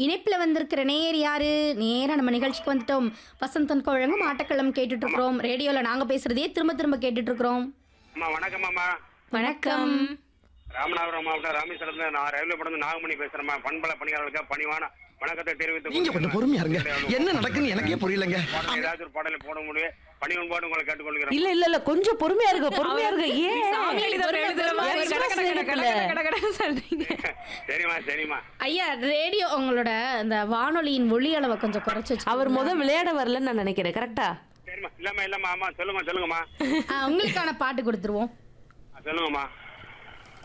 இணைப்புல வந்திருக்கிற நேர் யாரு நேரா நம்ம நிகழ்ச்சிக்கு வந்துட்டோம் வசந்தன் குழங்கும் ஆட்டக்களம் கேட்டுட்டு இருக்கிறோம் ரேடியோல நாங்க பேசுறதே திரும்ப திரும்ப கேட்டுட்டு இருக்கிறோம் அம்மா வணக்கம் அம்மா வணக்கம் ராமநாதபுரம் மாவட்டம் ராமேஸ்வரத்துல நான் ரயில்வே படம் நாகமணி பேசுறேம்மா பண்பல பணியாளர்களுக்கு பணிவான வணக்கத்தை தெரிவித்து நீங்க கொஞ்சம் பொறுமையா இருங்க என்ன நடக்குன்னு எனக்கே புரியலங்க பாடல் ஏதாவது ஒரு பாடலை போட முடியும் பணிவன்பாடு உங்களை கேட்டுக்கொள்கிறேன் இல்ல இல்ல இல்ல கொஞ்சம் பொறுமையா இருங்க பொறுமையா இருங்க ஏன் சாமி எழுதுற எழுதுற மாதிரி கட கட கட கட கட கட கடன்னு சொல்றீங்க சரிம்மா சரிம்மா ஐயா ரேடியோ உங்களோட அந்த வானொலியின் ஒளி அளவை கொஞ்சம் குறைச்சு வச்சு அவர் முத விளையாட வரலன்னு நான் நினைக்கிறேன் கரெக்டா சரிம்மா இல்லம்மா இல்லம்மா அம்மா சொல்லுங்க சொல்லுங்கம்மா உங்களுக்கான பாட்டு கொடுத்துருவோம் ஆ, சொல்லுங்கம்மா